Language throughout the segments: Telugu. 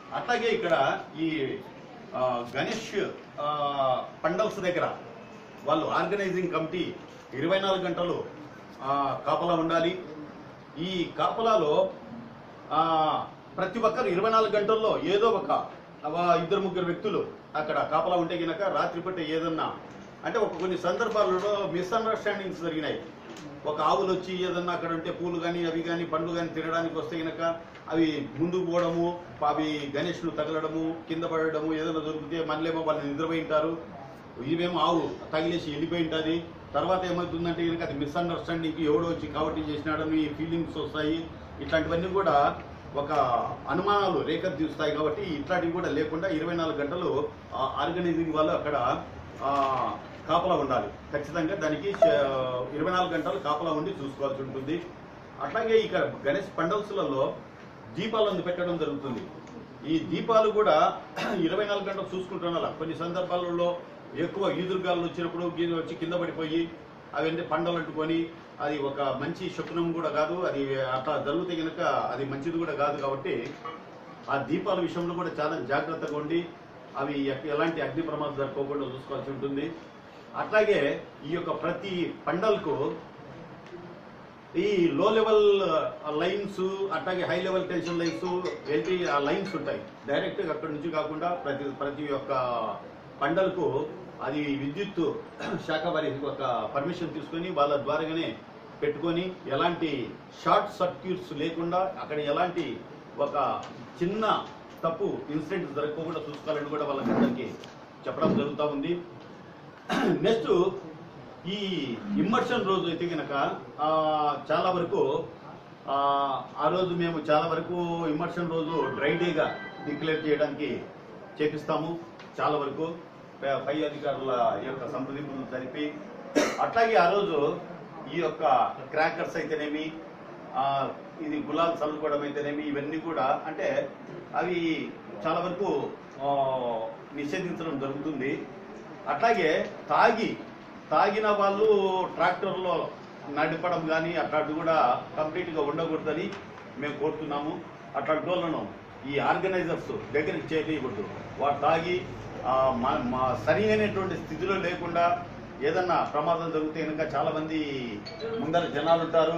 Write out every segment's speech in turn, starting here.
అట్లాగే ఇక్కడ ఈ ఆ, గణేష్ ఆ, పండల్స్ దగ్గర వాళ్ళు ఆర్గనైజింగ్ కమిటీ ఇరవై నాలుగు గంటలు ఆ, కాపలా ఉండాలి ఈ కాపలాలో ఆ, ప్రతి ఒక్కరు ఇరవై నాలుగు గంటల్లో ఏదో ఒక ఆ, ఇద్దరు ముగ్గురు వ్యక్తులు అక్కడ కాపలా ఉంటే గినక రాత్రిపూట ఏదన్నా అంటే ఒక కొన్ని సందర్భాలలో మిస్అండర్స్టాండింగ్స్ జరిగినాయి ఒక ఆవులు వచ్చి ఏదన్నా అక్కడ ఉంటే పూలు కానీ అవి కానీ పండ్లు కానీ తినడానికి వస్తే గనక అవి ముందుకు పోవడము అవి గణేష్లు తగలడము కింద పడడము ఏదైనా దొరికితే మళ్ళేమో వాళ్ళు నిద్రపోయి ఉంటారు ఇవేమో ఆవు తగిలేసి వెళ్ళిపోయి ఉంటుంది తర్వాత ఏమవుతుందంటే కనుక అది మిస్అండర్స్టాండింగ్ ఎవడో వచ్చి కాబట్టి చేసినాడని ఫీలింగ్స్ వస్తాయి ఇట్లాంటివన్నీ కూడా ఒక అనుమానాలు రేకెత్తిస్తాయి కాబట్టి ఇట్లాంటివి కూడా లేకుండా ఇరవై నాలుగు గంటలు ఆర్గనైజింగ్ వాళ్ళు అక్కడ ఆ, కాపలా ఉండాలి ఖచ్చితంగా దానికి ఇరవై నాలుగు గంటలు కాపలా ఉండి చూసుకోవాల్సి ఉంటుంది అట్లాగే ఇక గణేష్ పండల్స్లలో దీపాలను పెట్టడం జరుగుతుంది ఈ దీపాలు కూడా ఇరవై నాలుగు గంటలు చూసుకుంటున్నారు కొన్ని సందర్భాలలో ఎక్కువ ఈదురుగాలు వచ్చినప్పుడు గీదు వచ్చి కింద పడిపోయి అవన్నీ పండలు అంటుకొని అది ఒక మంచి శకునం కూడా కాదు అది అట్లా జరిగితే కనుక అది మంచిది కూడా కాదు కాబట్టి ఆ దీపాల విషయంలో కూడా చాలా జాగ్రత్తగా ఉండి అవి ఎక్- ఎలాంటి అగ్ని ప్రమాదం జరగకుండా చూసుకోవాల్సి ఉంటుంది అట్లాగే ఈ యొక్క ప్రతి పండల్కు ఈ లో లెవెల్ లైన్స్ అట్లాగే హై లెవెల్ టెన్షన్ లైన్స్ ఏంటి ఆ లైన్స్ ఉంటాయి డైరెక్ట్ గా అక్కడి నుంచి కాకుండా ప్రతి ప్రతి ఒక్క పండలకు అది విద్యుత్ శాఖ వారి ఒక పర్మిషన్ తీసుకొని వాళ్ళ ద్వారాగానే పెట్టుకొని ఎలాంటి షార్ట్ సర్క్యూట్స్ లేకుండా అక్కడ ఎలాంటి ఒక చిన్న తప్పు ఇన్సిడెంట్ జరగకుండా చూసుకోవాలని కూడా వాళ్ళకి చెప్పడం జరుగుతూ ఉంది నెక్స్ట్ ఈ ఇమ్మర్షన్ రోజు అయితే కనుక చాలా వరకు ఆ, ఆ రోజు మేము చాలా వరకు ఇమ్మర్షన్ రోజు డ్రై డేగా డిక్లేర్ చేయడానికి చేపిస్తాము చాలా వరకు పై- పై అధికారుల యొక్క సంప్రదింపులు జరిపి అట్లాగే ఆ రోజు ఈ యొక్క క్రాకర్స్ అయితేనేమి ఆ, ఇది గులాల్ చల్లుకోవడం అయితేనేమి ఇవన్నీ కూడా అంటే అవి చాలా వరకు ఆ, నిషేధించడం జరుగుతుంది అట్లాగే తాగి తాగిన వాళ్ళు ట్రాక్టర్లో నడపడం కానీ అట్లాంటివి కూడా కంప్లీట్గా ఉండకూడదని మేము కోరుతున్నాము అట్లాంటి వాళ్ళను ఈ ఆర్గనైజర్స్ దగ్గరికి చేయకూడదు వారు తాగి ఆ, మా- మా సరైనటువంటి స్థితిలో లేకుండా ఏదన్నా ప్రమాదం జరిగితే కనుక చాలా మంది ముందర జనాలు ఉంటారు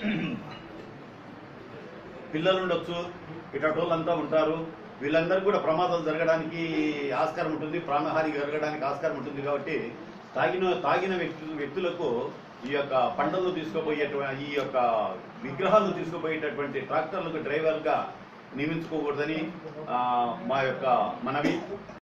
పిల్లలు ఉండొచ్చు ఇట్లాంటి వాళ్ళంతా ఉంటారు వీళ్ళందరూ కూడా ప్రమాదాలు జరగడానికి ఆస్కారం ఉంటుంది ప్రాణహాని జరగడానికి ఆస్కారం ఉంటుంది కాబట్టి తాగిన తాగిన వ్యక్తులు వ్యక్తులకు ఈ యొక్క పంటలు తీసుకుపోయేటువంటి ఈ యొక్క విగ్రహాలను తీసుకుపోయేటటువంటి ట్రాక్టర్లకు డ్రైవర్గా నియమించుకోకూడదని ఆ, మా యొక్క మనవి